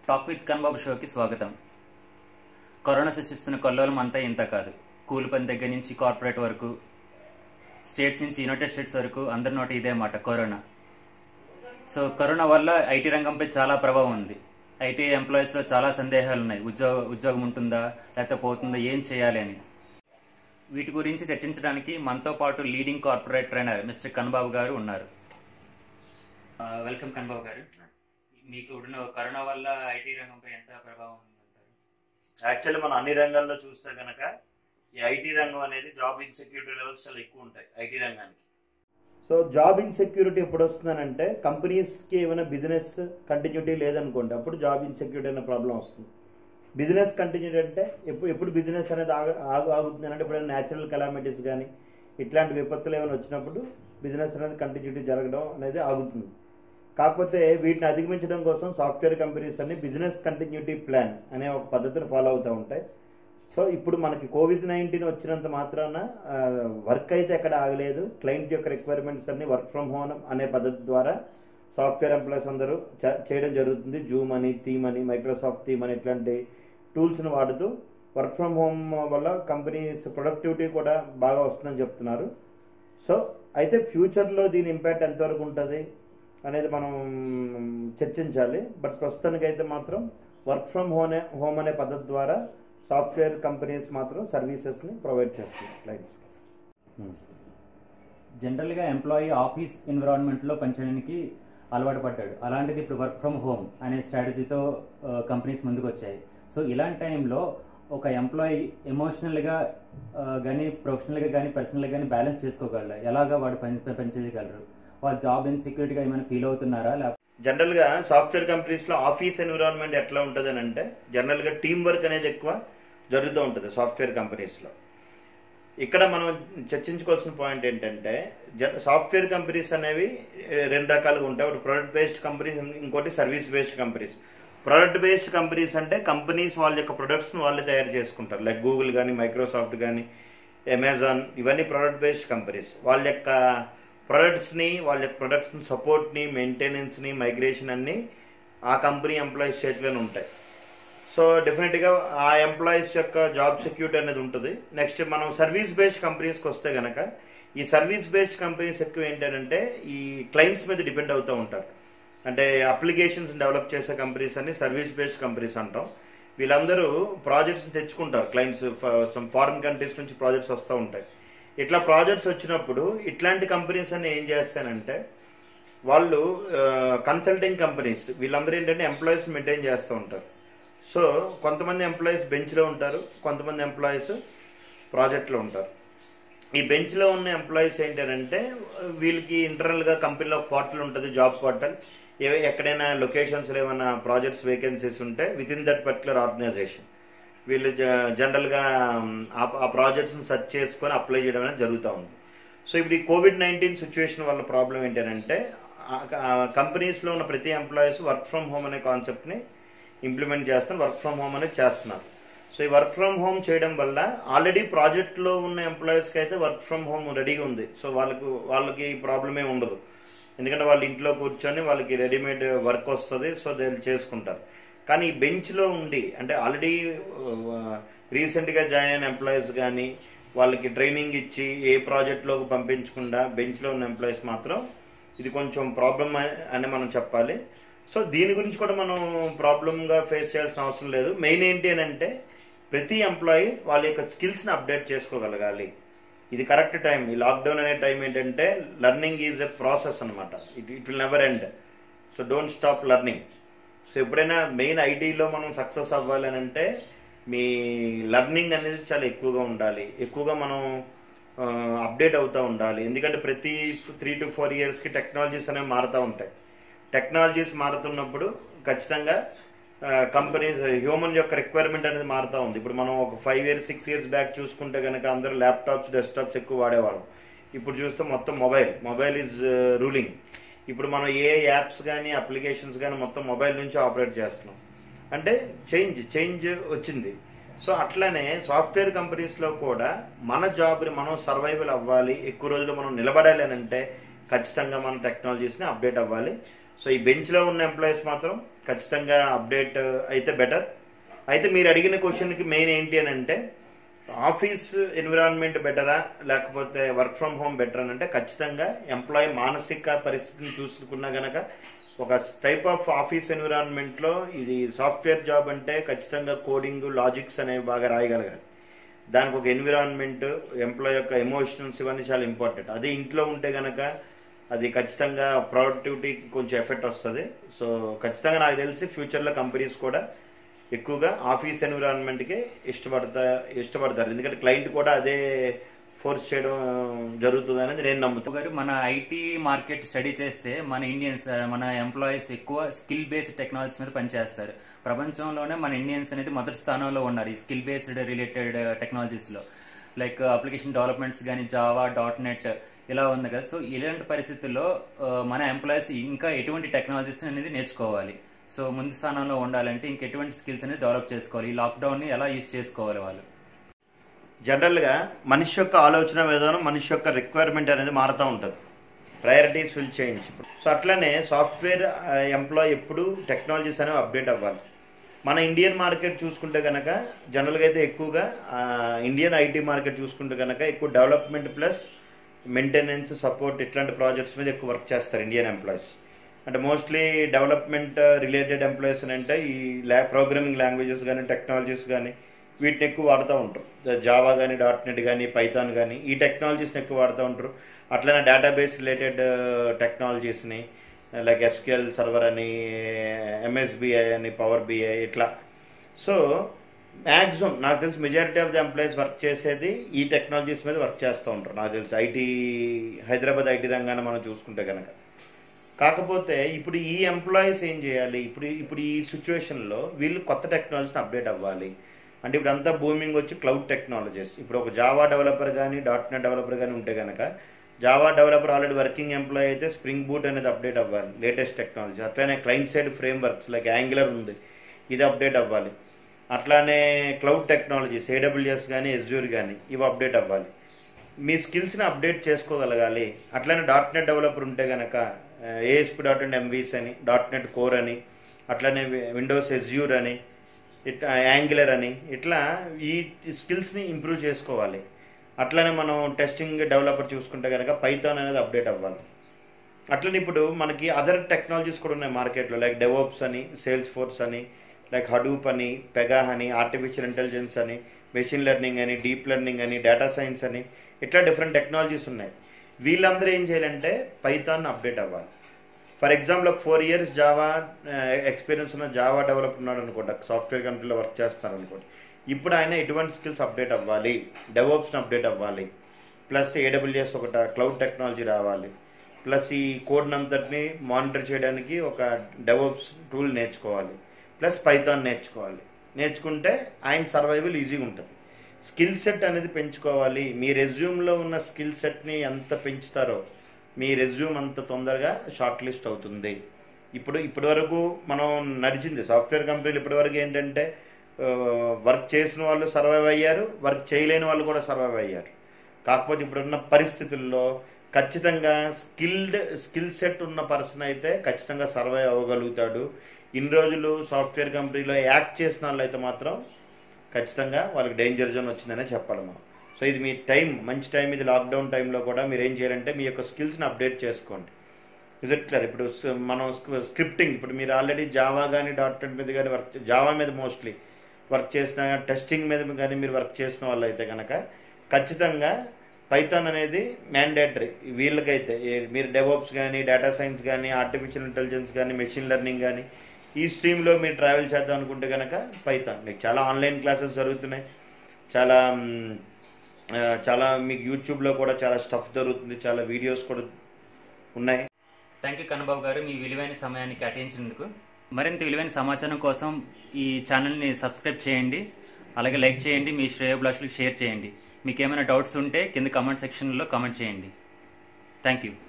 talk with కన్బాబు షోకి స్వాగతం corona సృష్టిస్తున్న కొల్లోలం అంతా ఇంత కాదు కూలి పని దగ్గర నుంచి కార్పొరేట్ వరకు స్టేట్స్ నుంచి యునైటెడ్ స్టేట్స్ వరకు అందరి నోటి ఇదే మాట కరోనా సో కరోనా వల్ల ఐటీ రంగంపై చాలా ప్రభావం ఉంది ఐటీ ఎంప్లాయీస్లో చాలా సందేహాలు ఉన్నాయి ఉద్యోగ ఉద్యోగం ఉంటుందా లేకపోతే పోతుందా ఏం చేయాలి అని వీటి గురించి చర్చించడానికి మనతో పాటు leading corporate trainer mister Kanbabu garu ఉన్నారు వెల్కమ్ కన్బాబు గారు మీకు ఉన్న కరోనా వల్ల ఐటీ రంగంపై ఎంత ప్రభావం ఉందంటారు యాక్చువల్లీ మనం అన్ని రంగాల్లో చూస్తే కనుక ఈ ఐటీ రంగం అనేది జాబ్ ఇన్సెక్యూరిటీ లెవెల్స్ చాలా ఎక్కువ ఉంటాయి ఐటీ రంగానికి సో జాబ్ ఇన్సెక్యూరిటీ ఎప్పుడు వస్తుందనంటే కంపెనీస్కి ఏమైనా బిజినెస్ కంటిన్యూటీ లేదనుకోండి అప్పుడు జాబ్ ఇన్సెక్యూరిటీ అనే ప్రాబ్లం వస్తుంది బిజినెస్ కంటిన్యూటీ అంటే ఎప్పుడు ఎప్పుడు బిజినెస్ అనేది ఆగ ఆగు ఆగుతుంది అంటే ఎప్పుడైనా న్యాచురల్ కెలామిటీస్ కానీ ఇట్లాంటి విపత్తులు ఏమైనా వచ్చినప్పుడు బిజినెస్ అనేది కంటిన్యూటీ జరగడం అనేది ఆగుతుంది కాకపోతే వీటిని అధిగమించడం కోసం సాఫ్ట్వేర్ కంపెనీస్ అన్ని బిజినెస్ కంటిన్యూటీ ప్లాన్ అనే ఒక పద్ధతిని ఫాలో అవుతూ ఉంటాయి సో ఇప్పుడు మనకి కోవిడ్ నైన్టీన్ వచ్చినంత మాత్రాన వర్క్ అయితే ఎక్కడ ఆగలేదు క్లయింట్ యొక్క రిక్వైర్మెంట్స్ అన్ని వర్క్ ఫ్రమ్ హోమ్ అనే పద్ధతి ద్వారా సాఫ్ట్వేర్ ఎంప్లాయీస్ అందరూ చ- చేయడం జరుగుతుంది జూమ్ అని థీమ్ అని మైక్రోసాఫ్ట్ థీమ్ అని ఇట్లాంటి టూల్స్ని వాడుతూ వర్క్ ఫ్రమ్ హోమ్ వల్ల కంపెనీస్ ప్రొడక్టివిటీ కూడా బాగా వస్తుందని చెప్తున్నారు సో అయితే ఫ్యూచర్లో దీని ఇంపాక్ట్ ఎంతవరకు ఉంటుంది అనేది మనం చర్చించాలి బట్ ప్రస్తుతానికైతే మాత్రం వర్క్ ఫ్రమ్ హోమ్ హోమ్ అనే పద్ధతి ద్వారా సాఫ్ట్వేర్ కంపెనీస్ మాత్రం సర్వీసెస్ని ప్రొవైడ్ చేస్తుంది క్లయింట్స్కి జనరల్గా ఎంప్లాయీ ఆఫీస్ ఎన్విరాన్మెంట్లో పనిచేయడానికి అలవాటు పడ్డాడు అలాంటిది ఇప్పుడు వర్క్ ఫ్రమ్ హోమ్ అనే స్ట్రాటజీతో కంపెనీస్ ముందుకు వచ్చాయి సో ఇలాంటి టైంలో ఒక ఎంప్లాయీ ఎమోషనల్గా కానీ ప్రొఫెషనల్గా కానీ పర్సనల్గా కానీ బ్యాలెన్స్ చేసుకోగలరు ఎలాగా వాడు పని పనిచేయగలరు వాళ్ళ జాబ్ ఇన్సెక్యూరిటీగా ఏమైనా ఫీల్ అవుతున్నారా లేకపోతే జనరల్గా సాఫ్ట్వేర్ కంపెనీస్లో ఆఫీస్ ఎన్విరాన్మెంట్ ఎట్లా ఉంటుంది అని అంటే జనరల్గా టీం వర్క్ అనేది ఎక్కువ జరుగుతూ ఉంటుంది సాఫ్ట్వేర్ కంపెనీస్లో ఇక్కడ మనం చర్చించుకోవాల్సిన పాయింట్ ఏంటంటే జ- సాఫ్ట్వేర్ కంపెనీస్ అనేవి ఏ, రెండు రకాలుగా ఉంటాయి ఒకటి ప్రొడక్ట్ బేస్డ్ కంపెనీస్ ఇంకోటి service based companies product based companies అంటే కంపెనీస్ వాళ్ళ యొక్క ప్రొడక్ట్స్ని వాళ్ళే తయారు చేసుకుంటారు లైక్ గూగుల్ కానీ మైక్రోసాఫ్ట్ కానీ అమెజాన్ ఇవన్నీ ప్రొడక్ట్ బేస్డ్ కంపెనీస్ వాళ్ళ యొక్క ప్రొడక్ట్స్ని వాళ్ళ యొక్క ప్రొడక్ట్స్ని సపోర్ట్ని మెయింటెనెన్స్ని మైగ్రేషన్ అన్ని ఆ కంపెనీ ఎంప్లాయీస్ చేతిలోనే ఉంటాయి సో డెఫినెట్గా ఆ ఎంప్లాయీస్ యొక్క జాబ్ సెక్యూరిటీ అనేది ఉంటుంది నెక్స్ట్ మనం సర్వీస్ బేస్డ్ కంపెనీస్కి వస్తే గనక ఈ సర్వీస్ బేస్డ్ కంపెనీస్ ఎక్కువ ఏంటంటే ఈ క్లయింట్స్ మీద డిపెండ్ అవుతూ ఉంటారు అంటే అప్లికేషన్స్ డెవలప్ చేసే కంపెనీస్ అన్ని సర్వీస్ బేస్డ్ కంపెనీస్ అంటాం వీళ్ళందరూ ప్రాజెక్ట్స్ తెచ్చుకుంటారు క్లయింట్స్ సమ్ ఫారిన్ కంట్రీస్ నుంచి ప్రాజెక్ట్స్ వస్తూ ఉంటాయి ఇట్లా ప్రాజెక్ట్స్ వచ్చినప్పుడు ఇట్లాంటి కంపెనీస్ అన్ని ఏం చేస్తానంటే వాళ్ళు కన్సల్టింగ్ కంపెనీస్ వీళ్ళందరూ ఏంటంటే ఎంప్లాయీస్ మెయింటైన్ చేస్తూ ఉంటారు సో కొంతమంది ఎంప్లాయీస్ బెంచ్లో ఉంటారు కొంతమంది ఎంప్లాయీస్ ప్రాజెక్ట్లో ఉంటారు ఈ బెంచ్లో ఉన్న ఎంప్లాయీస్ ఏంటంటే వీళ్ళకి ఇంటర్నల్గా కంపెనీలో పోర్టల్ ఉంటుంది జాబ్ పోర్టల్ ఏ ఎక్కడైనా లొకేషన్స్లో ఏమైనా ప్రాజెక్ట్స్ వేకెన్సీస్ ఉంటే with in that particular organisation వీళ్ళు జ- జనరల్గా ఆ- ఆ ప్రాజెక్ట్స్ని సెర్చ్ చేసుకొని అప్లై చేయడం అనేది జరుగుతూ ఉంది సో ఇప్పుడు ఈ కోవిడ్ నైన్టీన్ సిచ్యువేషన్ వల్ల ప్రాబ్లం ఏంటంటే కంపెనీస్లో ఉన్న ప్రతి ఎంప్లాయీస్ వర్క్ ఫ్రమ్ హోమ్ అనే కాన్సెప్ట్ని ఇంప్లిమెంట్ చేస్తున్నారు వర్క్ ఫ్రమ్ హోమ్ అనేది చేస్తున్నారు సో ఈ వర్క్ ఫ్రమ్ హోమ్ చేయడం వల్ల ఆల్రెడీ ప్రాజెక్ట్లో ఉన్న ఎంప్లాయీస్కి అయితే వర్క్ ఫ్రమ్ హోమ్ రెడీగా ఉంది సో వాళ్ళకు వాళ్ళకి ప్రాబ్లమే ఉండదు ఎందుకంటే వాళ్ళు ఇంట్లో కూర్చొని వాళ్ళకి రెడీమేడ్ వర్క్ వస్తుంది సో దే చేసుకుంటారు కానీ ఈ బెంచ్లో ఉండి అంటే ఆల్రెడీ రీసెంట్గా జాయిన్ అయిన ఎంప్లాయీస్ కానీ వాళ్ళకి ట్రైనింగ్ ఇచ్చి ఏ ప్రాజెక్ట్లోకి పంపించకుండా బెంచ్లో ఉన్న ఎంప్లాయీస్ మాత్రం ఇది కొంచెం ప్రాబ్లం అని మనం చెప్పాలి సో దీని గురించి కూడా మనం ప్రాబ్లంగా ఫేస్ చేయాల్సిన అవసరం లేదు మెయిన్ ఏంటి అని అంటే ప్రతి ఎంప్లాయీ వాళ్ళ యొక్క స్కిల్స్ని అప్డేట్ చేసుకోగలగాలి ఇది కరెక్ట్ టైం ఈ లాక్డౌన్ అనే టైం ఏంటంటే లర్నింగ్ ఈజ్ ఎ ప్రాసెస్ అనమాట it it will never end so don't stop learning so ఎప్పుడైనా మెయిన్ ఐటీలో మనం సక్సెస్ అవ్వాలి అని అంటే మీ లర్నింగ్ అనేది చాలా ఎక్కువగా ఉండాలి ఎక్కువగా మనం అప్డేట్ అవుతూ ఉండాలి ఎందుకంటే ప్రతి త్రీ టు ఫోర్ ఇయర్స్కి టెక్నాలజీస్ అనేవి మారుతూ ఉంటాయి టెక్నాలజీస్ మారుతున్నప్పుడు ఖచ్చితంగా కంపెనీస్ హ్యూమన్ యొక్క రిక్వైర్మెంట్ అనేది మారుతూ ఉంది ఇప్పుడు మనం ఒక five years six years back చూసుకుంటే కనుక అందరూ ల్యాప్టాప్స్ డెస్క్టాప్స్ ఎక్కువ వాడేవాళ్ళం ఇప్పుడు చూస్తే మొత్తం మొబైల్ మొబైల్ ఈజ్ రూలింగ్ ఇప్పుడు మనం ఏ యాప్స్ కానీ అప్లికేషన్స్ కానీ మొత్తం మొబైల్ నుంచి ఆపరేట్ చేస్తున్నాం అంటే చేంజ్ చేంజ్ వచ్చింది సో అట్లనే సాఫ్ట్వేర్ కంపెనీస్లో కూడా మన జాబ్ని మనం సర్వైవల్ అవ్వాలి ఎక్కువ రోజులు మనం నిలబడాలి అని అంటే ఖచ్చితంగా మన టెక్నాలజీస్ని అప్డేట్ అవ్వాలి సో ఈ బెంచ్లో ఉన్న ఎంప్లాయీస్ మాత్రం ఖచ్చితంగా అప్డేట్ అయితే బెటర్ అయితే మీరు అడిగిన క్వశ్చన్కి మెయిన్ ఏంటి అని అంటే ఆఫీస్ ఎన్విరాన్మెంట్ బెటరా లేకపోతే వర్క్ ఫ్రమ్ హోమ్ బెటర్ అని అంటే ఖచ్చితంగా ఎంప్లాయీ మానసిక పరిస్థితిని చూసుకున్నా గనక ఒక టైప్ ఆఫ్ ఆఫీస్ ఎన్విరాన్మెంట్లో ఇది సాఫ్ట్వేర్ జాబ్ అంటే ఖచ్చితంగా కోడింగ్ లాజిక్స్ అనేవి బాగా రాయగలగాలి దానికి ఒక ఎన్విరాన్మెంట్ ఎంప్లాయ్ యొక్క ఎమోషనల్స్ ఇవన్నీ చాలా ఇంపార్టెంట్ అదే ఇంట్లో ఉంటే గనక అది ఖచ్చితంగా ప్రొడక్టివిటీకి కొంచెం ఎఫెక్ట్ వస్తుంది సో ఖచ్చితంగా నాకు తెలిసి ఫ్యూచర్లో కంపెనీస్ కూడా ఎక్కువగా ఆఫీస్ ఎన్విరాన్మెంట్కి ఇష్టపడతా ఇష్టపడతారు ఎందుకంటే క్లయింట్ కూడా అదే ఫోర్స్ చేయడం జరుగుతుంది అనేది నేను నమ్ముతాను గారు మన ఐటీ మార్కెట్ స్టడీ చేస్తే మన ఇండియన్స్ మన ఎంప్లాయీస్ ఎక్కువ స్కిల్ బేస్డ్ టెక్నాలజీస్ మీద పనిచేస్తారు ప్రపంచంలోనే మన ఇండియన్స్ అనేది మొదటి స్థానంలో ఉన్నారు ఈ స్కిల్ బేస్డ్ రిలేటెడ్ టెక్నాలజీస్లో లైక్ అప్లికేషన్ డెవలప్మెంట్స్ కానీ జావా డాట్ నెట్ ఇలా ఉంది కదా సో ఇలాంటి పరిస్థితుల్లో ఆ, మన ఎంప్లాయీస్ ఇంకా ఎటువంటి టెక్నాలజీస్ అనేది నేర్చుకోవాలి సో ముందు స్థానంలో ఉండాలంటే ఇంకెటువంటి స్కిల్స్ అనేది డెవలప్ చేసుకోవాలి ఈ లాక్డౌన్ని ఎలా యూజ్ చేసుకోవాలి వాళ్ళు జనరల్గా మనిషి యొక్క ఆలోచన విధానం మనిషి యొక్క రిక్వైర్మెంట్ అనేది మారుతూ ఉంటుంది ప్రయారిటీస్ విల్ చేంజ్ సో అట్లనే సాఫ్ట్వేర్ ఎంప్లాయ్ ఎప్పుడు టెక్నాలజీస్ అనేవి అప్డేట్ అవ్వాలి మన ఇండియన్ మార్కెట్ చూసుకుంటే కనుక జనరల్గా అయితే ఎక్కువగా ఆ, ఇండియన్ ఐటీ మార్కెట్ చూసుకుంటే కనుక ఎక్కువ డెవలప్మెంట్ ప్లస్ మెయింటెనెన్స్ సపోర్ట్ ఇట్లాంటి ప్రాజెక్ట్స్ మీద ఎక్కువ వర్క్ చేస్తారు ఇండియన్ ఎంప్లాయీస్ అంటే మోస్ట్లీ డెవలప్మెంట్ రిలేటెడ్ ఎంప్లాయీస్ అని అంటే ఈ ల్యా ప్రోగ్రామింగ్ లాంగ్వేజెస్ కానీ టెక్నాలజీస్ కానీ వీటిని ఎక్కువ వాడుతూ ఉంటారు జావా కానీ డాట్ నెట్ కానీ పైథాన్ కానీ ఈ టెక్నాలజీస్ని ఎక్కువ వాడుతూ ఉంటారు అట్లనే డేటాబేస్ రిలేటెడ్ టెక్నాలజీస్ని లైక్ ఎస్క్యూఎల్ సర్వర్ అని ఎంఎస్బిఐ అని పవర్ బిఐ ఇట్లా సో మ్యాక్సిమం నాకు తెలిసి majority of the employees work చేసేది ఈ టెక్నాలజీస్ మీద వర్క్ చేస్తూ ఉంటారు నాకు తెలిసి ఐటీ హైదరాబాద్ ఐటీ రంగాన్ని మనం చూసుకుంటే కనుక కాకపోతే ఇప్పుడు ఈ ఎంప్లాయీస్ ఏం చేయాలి ఇప్పుడు ఇప్పుడు ఈ సిచ్యువేషన్లో వీళ్ళు కొత్త టెక్నాలజీని అప్డేట్ అవ్వాలి అంటే ఇప్పుడు అంతా బూమింగ్ వచ్చి క్లౌడ్ టెక్నాలజీస్ ఇప్పుడు ఒక జావా డెవలపర్ కానీ డాట్ నెట్ డెవలపర్ కానీ ఉంటే కనుక Java developer already working employee అయితే స్ప్రింగ్ బూట్ అనేది అప్డేట్ అవ్వాలి లేటెస్ట్ టెక్నాలజీ అట్లనే client side frameworks like Angular ఉంది ఇది అప్డేట్ అవ్వాలి అట్లానే క్లౌడ్ టెక్నాలజీస్ ఏడబ్ల్యూఎస్ కానీ ఎస్యూర్ కానీ ఇవి అప్డేట్ అవ్వాలి మీ స్కిల్స్ని అప్డేట్ చేసుకోగలగాలి అట్లనే డాట్ నెట్ డెవలపర్ ఉంటే కనుక ఏఎస్పి డాట్ నెట్ ఎంవీస్ అని డాట్ నెట్ కోర్ అని అట్లనే విండోస్ ఎస్యూర్ అని ఇట్లా యాంగులర్ అని ఇట్లా ఈ స్కిల్స్ని ఇంప్రూవ్ చేసుకోవాలి అట్లనే మనం టెస్టింగ్ డెవలపర్ చూసుకుంటే కనుక పైథాన్ అనేది అప్డేట్ అవ్వాలి అట్లనే ఇప్పుడు మనకి అదర్ టెక్నాలజీస్ కూడా ఉన్నాయి మార్కెట్లో లైక్ డెవోప్స్ అని సేల్స్ ఫోర్స్ అని లైక్ హడూప్ అని పెగా అని ఆర్టిఫిషియల్ ఇంటెలిజెన్స్ అని మెషిన్ లెర్నింగ్ అని డీప్ లెర్నింగ్ అని డేటా సైన్స్ అని ఇట్లా డిఫరెంట్ టెక్నాలజీస్ ఉన్నాయి వీళ్ళందరూ ఏం చేయాలంటే పైథాన్ అప్డేట్ అవ్వాలి ఫర్ ఎగ్జాంపుల్ ఒక ఫోర్ ఇయర్స్ జావా ఎక్స్పీరియన్స్ ఉన్న జావా డెవలపర్ ఉన్నాడు అనుకోండి సాఫ్ట్వేర్ కంపెనీలో వర్క్ చేస్తారు అనుకోండి ఇప్పుడు ఆయన ఎటువంటి స్కిల్స్ అప్డేట్ అవ్వాలి డెవోప్స్ని అప్డేట్ అవ్వాలి ప్లస్ ఏడబ్ల్యూఎస్ ఒకట క్లౌడ్ టెక్నాలజీ రావాలి ప్లస్ ఈ కోడ్ అంతటిని మానిటర్ చేయడానికి ఒక డెవోప్స్ టూల్ నేర్చుకోవాలి ప్లస్ పైథాన్ నేర్చుకోవాలి నేర్చుకుంటే ఆయన సర్వైవల్ ఈజీగా ఉంటుంది స్కిల్ సెట్ అనేది పెంచుకోవాలి మీ రెజ్యూమ్లో ఉన్న స్కిల్ సెట్ని ఎంత పెంచుతారో మీ రెజ్యూమ్ అంత తొందరగా షార్ట్ లిస్ట్ అవుతుంది ఇప్పుడు ఇప్పటి వరకు మనం నడిచింది సాఫ్ట్వేర్ కంపెనీలు ఇప్పటి వరకు ఏంటంటే వర్క్ చేసిన వాళ్ళు సర్వైవ్ అయ్యారు వర్క్ చేయలేని వాళ్ళు కూడా సర్వైవ్ అయ్యారు కాకపోతే ఇప్పుడున్న పరిస్థితుల్లో ఖచ్చితంగా స్కిల్డ్ స్కిల్ సెట్ ఉన్న పర్సన్ అయితే ఖచ్చితంగా సర్వైవ్ అవ్వగలుగుతాడు ఇన్ని రోజులు సాఫ్ట్వేర్ కంపెనీలో యాక్ట్ చేసిన వాళ్ళు అయితే మాత్రం ఖచ్చితంగా వాళ్ళకి డేంజర్ జోన్ వచ్చిందనే చెప్పాలి మనం సో ఇది మీ టైం మంచి టైం ఇది లాక్డౌన్ టైంలో కూడా మీరు ఏం చేయాలంటే మీ యొక్క స్కిల్స్ని అప్డేట్ చేసుకోండి ఇజ్ ఇట్ క్లియర్ ఇప్పుడు స్- మనం స్క్రిప్టింగ్ ఇప్పుడు మీరు ఆల్రెడీ జావా కానీ డాట్ నెట్ మీద కానీ వర్క్ జావా మీద మోస్ట్లీ వర్క్ చేసిన టెస్టింగ్ మీద కానీ మీరు వర్క్ చేసిన వాళ్ళు అయితే కనుక ఖచ్చితంగా పైథాన్ అనేది మ్యాండేటరీ వీళ్ళకైతే ఏ- మీరు డెవలప్స్ కానీ డేటా సైన్స్ కానీ ఆర్టిఫిషియల్ ఇంటెలిజెన్స్ కానీ మెషిన్ లెర్నింగ్ కానీ ఈ స్ట్రీమ్లో మీరు ట్రావెల్ చేద్దాం అనుకుంటే కనుక పైథాన్ మీకు చాలా ఆన్లైన్ క్లాసెస్ జరుగుతున్నాయి చాలా మ్, ఆ, చాలా మీకు యూట్యూబ్లో కూడా చాలా స్టఫ్ దొరుకుతుంది చాలా వీడియోస్ కూడా ఉన్నాయి థ్యాంక్ యూ కన్నబాబు గారు మీ విలువైన సమయాన్ని కేటాయించినందుకు మరింత విలువైన సమాచారం కోసం ఈ ఛానల్ని సబ్స్క్రైబ్ చేయండి అలాగే లైక్ చేయండి మీ శ్రేయోభిలాషులకు షేర్ చేయండి మీకు ఏమైనా డౌట్స్ ఉంటే కింద కమెంట్ సెక్షన్లో కామెంట్ చేయండి థ్యాంక్ యూ